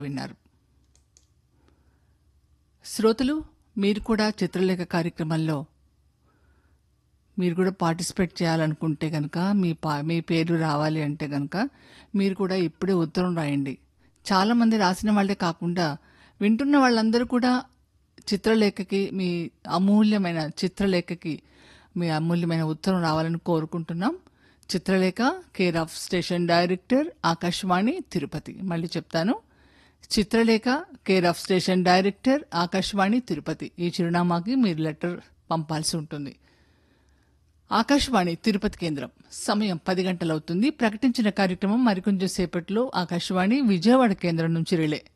విన్నారు శ్రోతలు మీరు కూడా చిత్రలేఖ కార్యక్రమంలో మీరు కూడా పార్టిసిపేట్ చేయాలనుకుంటే కనుక మీ పా మీ పేరు రావాలి అంటే కనుక మీరు కూడా ఇప్పుడే ఉత్తరం రాయండి చాలామంది రాసిన వాళ్ళే కాకుండా వింటున్న వాళ్ళందరూ కూడా చిత్రలేఖకి మీ అమూల్యమైన చిత్రలేఖకి మీ అమూల్యమైన ఉత్తరం రావాలని కోరుకుంటున్నాం Chitralekha care of station director Akashvani Tirupati మళ్ళీ చెప్తాను Chitralekha care of station director Akashvani Tirupati ఈ చిరునామాకి మీరు లెటర్ పంపాల్సి ఉంటుంది ఆకాశవాణి తిరుపతి కేంద్రం సమయం పది గంటలవుతుంది ప్రకటించిన కార్యక్రమం మరికొంచెం సేపట్లో ఆకాశవాణి విజయవాడ కేంద్రం నుంచి రిలే